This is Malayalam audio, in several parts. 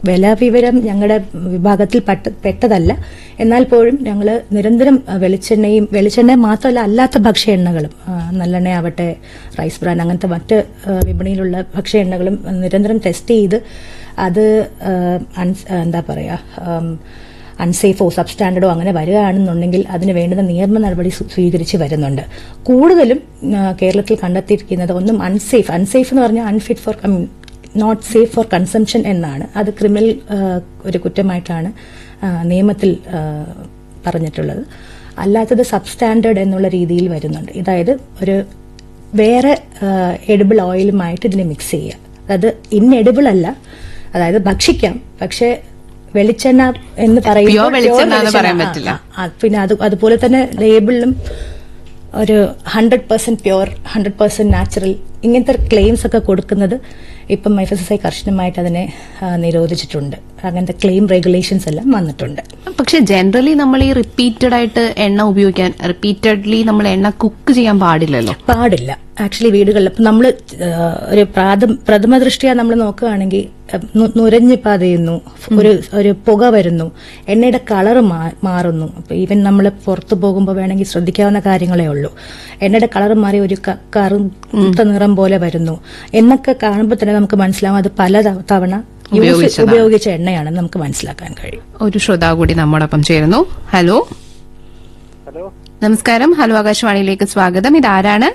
വില വിവരം ഞങ്ങളുടെ വിഭാഗത്തിൽ പെട്ട- പെട്ടതല്ല എന്നാൽ പോലും ഞങ്ങൾ നിരന്തരം ആ, വെളിച്ചെണ്ണയും വെളിച്ചെണ്ണ മാത്രമല്ല അല്ലാത്ത ഭക്ഷ്യ എണ്ണകളും ആ, നല്ലെണ്ണ ആവട്ടെ റൈസ് ബ്രാൻ അങ്ങനത്തെ മറ്റ് ആ, വിപണിയിലുള്ള ഭക്ഷ്യ എണ്ണകളും നിരന്തരം ടെസ്റ്റ് ചെയ്ത് അത് ആ, അൺസ്- എന്താ പറയാ ആം, അൺസേഫോ സബ്സ്റ്റാൻഡേർഡോ അങ്ങനെ വരികയാണെന്നുണ്ടെങ്കിൽ അതിന് വേണ്ടുന്ന നിയമ നടപടി സ്വീ- സ്വീകരിച്ച് വരുന്നുണ്ട് കൂടുതലും ആ, കേരളത്തിൽ കണ്ടെത്തിയിരിക്കുന്നത് ഒന്നും അൺസേഫ് അൺസേഫ് എന്ന് പറഞ്ഞാൽ unfit for not safe for consumption എന്നാണ് അത് ക്രിമിനൽ ആ, ഒരു കുറ്റമായിട്ടാണ് ആ, നിയമത്തിൽ ആ, പറഞ്ഞിട്ടുള്ളത് അല്ലാത്തത് സബ്സ്റ്റാൻഡേർഡ് എന്നുള്ള രീതിയിൽ വരുന്നുണ്ട് അതായത് ഒരു വേറെ എഡിബിൾ ഓയിലുമായിട്ട് ഇതിനെ മിക്സ് ചെയ്യുക അതായത് ഇൻഎഡിബിൾ അല്ല അതായത് ഭക്ഷിക്കാം പക്ഷെ വെളിച്ചെണ്ണ എന്ന് പറയുമ്പോൾ Pure വെളിച്ചെണ്ണ എന്ന് pure പറയാൻ വെളിച്ചെണ്ണ, പറ്റില്ല. ആ, ആ, പിന്നെ അത് അതുപോലെ തന്നെ ലേബിളിലും ഒരു hundred percent pure hundred percent natural ഇങ്ങനത്തെ ക്ലെയിംസ് ഒക്കെ കൊടുക്കുന്നത് ഇപ്പം എഫ് എസ് എസ് ഐ കർശനമായിട്ട് അതിനെ ആ, നിരോധിച്ചിട്ടുണ്ട് അങ്ങനത്തെ ക്ലെയിം റെഗുലേഷൻസ് എല്ലാം വന്നിട്ടുണ്ട് പക്ഷെ ജനറലി നമ്മൾ ഈ റിപ്പീറ്റഡ് ആയിട്ട് എണ്ണ ഉപയോഗിക്കാൻ റിപ്പീറ്റഡ്ലി നമ്മൾ എണ്ണ കുക്ക് ചെയ്യാൻ പാടില്ലല്ലോ പാടില്ല ആക്ച്വലി വീടുകളിൽ ഇപ്പം നമ്മൾ ഒരു പ്രാഥം- പ്രഥമ ദൃഷ്ടിയ നമ്മൾ നോക്കുകയാണെങ്കിൽ നു- നുരഞ്ഞ് പതയുന്നു ഒരു ഒരു പുക വരുന്നു എണ്ണയുടെ കളർ മാറുന്നു അപ്പൊ ഈവൻ നമ്മൾ പുറത്തു പോകുമ്പോൾ വേണമെങ്കിൽ ശ്രദ്ധിക്കാവുന്ന കാര്യങ്ങളേ ഉള്ളൂ എണ്ണയുടെ കളർ മാറി ഒരു ക- കറുത്ത നിറം പോലെ വരുന്നു എന്നൊക്കെ കാണുമ്പോൾ തന്നെ നമുക്ക് മനസ്സിലാവും അത് പല ത- തവണ യൂസ് ഉപയോഗിച്ചതാണ്. ഉപയോഗിച്ച എണ്ണയാണെന്ന് നമുക്ക് മനസ്സിലാക്കാൻ കഴിയും ഒരു ശ്രോതാവ് കൂടി നമ്മോടൊപ്പം ചേരുന്നു ഹലോ ഹലോ നമസ്കാരം ഹലോ ആകാശവാണിയിലേക്ക് സ്വാഗതം ഇതാരാണ്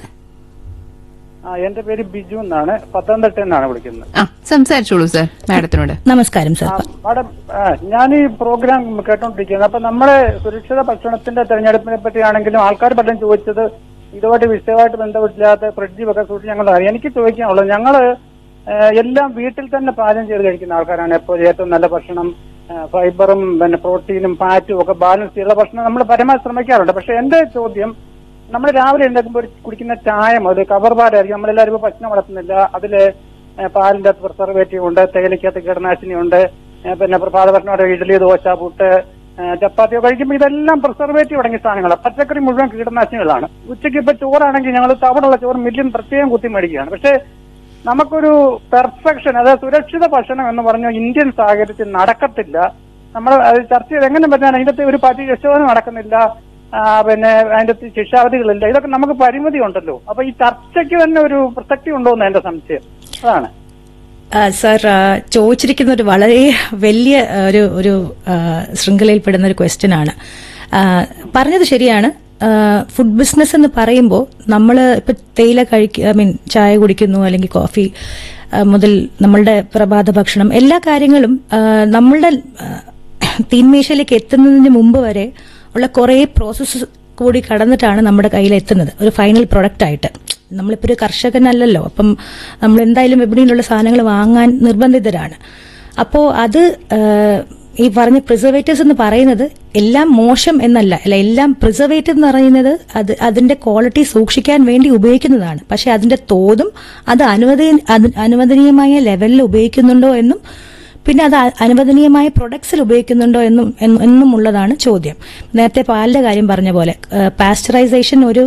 ആ എന്റെ പേര് ബിജു എന്നാണ് പത്തനംതിട്ട എന്നാണ് വിളിക്കുന്നത് ആ സംസാരിച്ചോളൂ സർ മാഡത്തിനോട് നമസ്കാരം സർ ആ, മാഡം ആ, ഞാൻ ഈ പ്രോഗ്രാം കേട്ടോണ്ടിരിക്കുന്നത് അപ്പൊ നമ്മളെ സുരക്ഷിത ഭക്ഷണത്തിന്റെ തെരഞ്ഞെടുപ്പിനെ പറ്റിയാണെങ്കിലും ആൾക്കാർ പലരും ചോദിച്ചത് ഇതുമായിട്ട് വിഷയമായിട്ട് ബന്ധപ്പെട്ടില്ലാത്ത ഫ്രിഡ്ജ് ഒക്കെ സൂക്ഷിച്ച് ഞങ്ങൾ അറിയാം എനിക്ക് ചോദിക്കാനുള്ളത് ഞങ്ങള് ആ, എല്ലാം വീട്ടിൽ തന്നെ പാചകം ചെയ്ത് കഴിക്കുന്ന ആൾക്കാരാണ് എപ്പോഴും ഏറ്റവും നല്ല ഭക്ഷണം ആ, ഫൈബറും പിന്നെ പ്രോട്ടീനും ഫാറ്റും ഒക്കെ ബാലൻസ് ചെയ്തുള്ള ഭക്ഷണം നമ്മൾ പരമാവധി ശ്രമിക്കാറുണ്ട് പക്ഷെ എന്റെ ചോദ്യം നമ്മൾ രാവിലെ ഉണ്ടാക്കുമ്പോൾ കുടിക്കുന്ന ചായ മുതൽ കവർ പാലായിരിക്കും നമ്മളെല്ലാവരും ഇപ്പോൾ ഭക്ഷണം വളർത്തുന്നില്ല അതില് ഏ, പാലിന്റെ പ്രിസർവേറ്റീവ് ഉണ്ട് തേയിലക്കകത്ത് കീടനാശിനി ഉണ്ട് ഏ, പിന്നെ പ്രഭാത ഭക്ഷണം ഇഡ്ഡലി ദോശ പുട്ട് ഏ, ചപ്പാത്തിയോ കഴിക്കുമ്പോൾ ഇതെല്ലാം പ്രിസർവേറ്റീവ് അടങ്ങിയ സാധനങ്ങളാണ് പച്ചക്കറി മുഴുവൻ കീടനാശിനികളാണ് ഉച്ചയ്ക്ക് ഇപ്പൊ ചോറാണെങ്കിൽ ഞങ്ങൾ തവണുള്ള ചോറ് മില്യൻ പ്രത്യേകം കുത്തി മേടിക്കുകയാണ് പക്ഷേ നമുക്കൊരു പെർഫെക്ഷൻ അതായത് സുരക്ഷിത ഭക്ഷണം എന്ന് പറഞ്ഞ ഇന്ത്യൻ സാഹചര്യത്തിൽ നടക്കത്തില്ല നമ്മൾ അത് ചർച്ച ചെയ്ത് എങ്ങനെ പറ്റാൻ അതിന്റെ ഒരു പാർട്ടി രക്ഷോധനം നടക്കുന്നില്ല ആ, പിന്നെ അതിന്റെ അകത്ത് ശിക്ഷാവധികളില്ല ഇതൊക്കെ നമുക്ക് പരിമിതി ഉണ്ടല്ലോ അപ്പൊ ഈ ചർച്ചയ്ക്ക് തന്നെ ഒരു പ്രസക്തി ഉണ്ടോ എന്ന് എന്റെ സംശയം അതാണ് ആ, സർ ആ, ചോദിച്ചിരിക്കുന്ന ഒരു വളരെ വലിയ ആ, ഒരു ഒരു ആ, ശൃംഖലയിൽപ്പെടുന്ന ഒരു ക്വസ്റ്റ്യൻ ആണ് ആ, പറഞ്ഞത് ശരിയാണ് ഫുഡ് ബിസിനസ് എന്ന് പറയുമ്പോൾ നമ്മൾ ഇപ്പൊ തേയില കഴിക്കുക ഐ മീൻ ചായ കുടിക്കുന്നു അല്ലെങ്കിൽ കോഫി ആ, മുതൽ നമ്മളുടെ പ്രഭാത ഭക്ഷണം എല്ലാ കാര്യങ്ങളും ആ, നമ്മളുടെ ആ, തീന്മേശയിലേക്ക് എത്തുന്നതിന് മുമ്പ് വരെ ഉള്ള കുറേ പ്രോസസ്സ് കൂടി കടന്നിട്ടാണ് നമ്മുടെ കയ്യിൽ എത്തുന്നത് ഒരു ഫൈനൽ പ്രൊഡക്റ്റ് ആയിട്ട് നമ്മളിപ്പോൾ ഒരു കർഷകനല്ലല്ലോ അപ്പം നമ്മൾ എന്തായാലും വിപണിയിലുള്ള സാധനങ്ങൾ വാങ്ങാൻ നിർബന്ധിതരാണ് അപ്പോൾ അത് ആ, ഈ പറഞ്ഞ പ്രിസർവേറ്റീവ്സ് എന്ന് പറയുന്നത് എല്ലാം മോശം എന്നല്ല അല്ല എല്ലാം പ്രിസർവേറ്റീവ് എന്ന് പറയുന്നത് അത് അതിന്റെ ക്വാളിറ്റി സൂക്ഷിക്കാൻ വേണ്ടി ഉപയോഗിക്കുന്നതാണ് പക്ഷെ അതിന്റെ തോതും അത് അനുവദ അത് അനുവദനീയമായ ലെവലിൽ ഉപയോഗിക്കുന്നുണ്ടോ എന്നും പിന്നെ അത് അ- അനുവദനീയമായ പ്രൊഡക്ട്സിൽ ഉപയോഗിക്കുന്നുണ്ടോ എന്നും എന്നും- എന്നും ഉള്ളതാണ് ചോദ്യം നേരത്തെ പാലിന്റെ കാര്യം പറഞ്ഞ പോലെ പാസ്ചറൈസേഷൻ ഒരു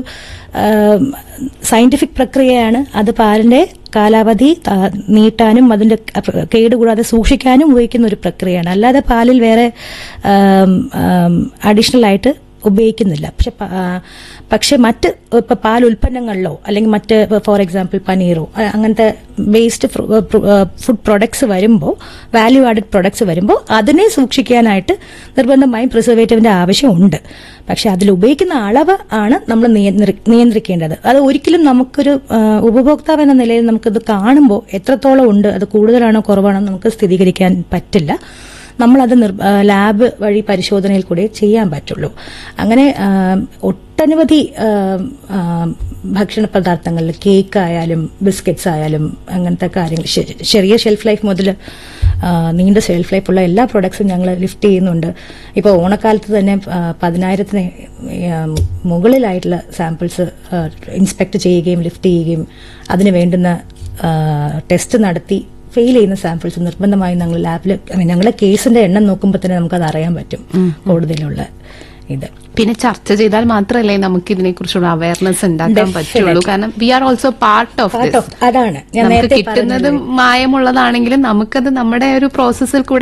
സയന്റിഫിക് പ്രക്രിയയാണ് അത് പാലിന്റെ കാലാവധി ആ, നീട്ടാനും അതിന്റെ ക- കേടുകൂടാതെ സൂക്ഷിക്കാനും ഉപയോഗിക്കുന്ന ഒരു പ്രക്രിയയാണ് അല്ലാതെ പാലിൽ വേറെ അഡീഷണൽ ആയിട്ട് ഉപയോഗിക്കുന്നില്ല പക്ഷെ പ- ആ, പക്ഷെ മറ്റ് ഇപ്പൊ പാൽ ഉൽപ്പന്നങ്ങളിലോ അല്ലെങ്കിൽ മറ്റ് ഫോർ എക്സാമ്പിൾ പനീറോ അ- അങ്ങനത്തെ വേസ്റ്റ് ഫുഡ് പ്രൊഡക്ട്സ് വരുമ്പോൾ വാല്യൂ ആഡഡ് പ്രൊഡക്ട്സ് വരുമ്പോൾ അതിനെ സൂക്ഷിക്കാനായിട്ട് നിർബന്ധമായും പ്രിസർവേറ്റീവിന്റെ ആവശ്യമുണ്ട് പക്ഷെ അതിൽ ഉപയോഗിക്കുന്ന അളവ് ആണ് നമ്മൾ നിയന്ത്രി- നിയന്ത്രിക്കേണ്ടത് അത് ഒരിക്കലും നമുക്കൊരു ആ, ഉപഭോക്താവ് എന്ന നിലയിൽ നമുക്കിത് കാണുമ്പോൾ എത്രത്തോളം ഉണ്ട് അത് കൂടുതലാണോ കുറവാണോ എന്ന് നമുക്ക് സ്ഥിരീകരിക്കാൻ പറ്റില്ല നമ്മളത് നിർ- ആ, ലാബ് വഴി പരിശോധനയിൽ കൂടെ ചെയ്യാൻ പറ്റുള്ളൂ അങ്ങനെ ആ, ഒട്ടനവധി ആ, ആ, ഭക്ഷണ പദാർത്ഥങ്ങളിൽ കേക്ക് ആയാലും ബിസ്ക്കറ്റ്സ് ആയാലും അങ്ങനത്തെ കാര്യങ്ങൾ ശെ- ചെറിയ ഷെൽഫ് ലൈഫ് മുതൽ ആ, നീണ്ട ഷെൽഫ് ലൈഫ് ഉള്ള എല്ലാ പ്രൊഡക്ട്സും ഞങ്ങൾ ലിഫ്റ്റ് ചെയ്യുന്നുണ്ട് ഇപ്പോൾ ഓണക്കാലത്ത് തന്നെ ആ, പതിനായിരത്തിന് ആ, മുകളിലായിട്ടുള്ള സാമ്പിൾസ് ഇൻസ്പെക്ട് ചെയ്യുകയും ലിഫ്റ്റ് ചെയ്യുകയും അതിന് വേണ്ടുന്ന ടെസ്റ്റ് നടത്തി ഫെയിൽ ചെയ്യുന്ന സാമ്പിൾസ് നിർബന്ധമായും ഞങ്ങൾ ലാബിൽ ഞങ്ങളുടെ കേസിന്റെ എണ്ണം നോക്കുമ്പോൾ തന്നെ നമുക്കത് അറിയാൻ പറ്റും കൂടുതലുള്ള ഇത് പിന്നെ ചർച്ച ചെയ്താൽ മാത്രമല്ലേ നമുക്ക് ഇതിനെ കുറിച്ചുള്ള അവയർനെസ് ഉണ്ടാക്കാൻ പറ്റുള്ളൂ കാരണം we are also part of part of അതാണ് ഞാൻ നമുക്ക് നേരത്തെ കിട്ടുന്നത് പറഞ്ഞത് മായമുള്ളതാണെങ്കിലും നമുക്കത് നമ്മുടെ ഒരു പ്രോസസ്സിൽ കൂടെ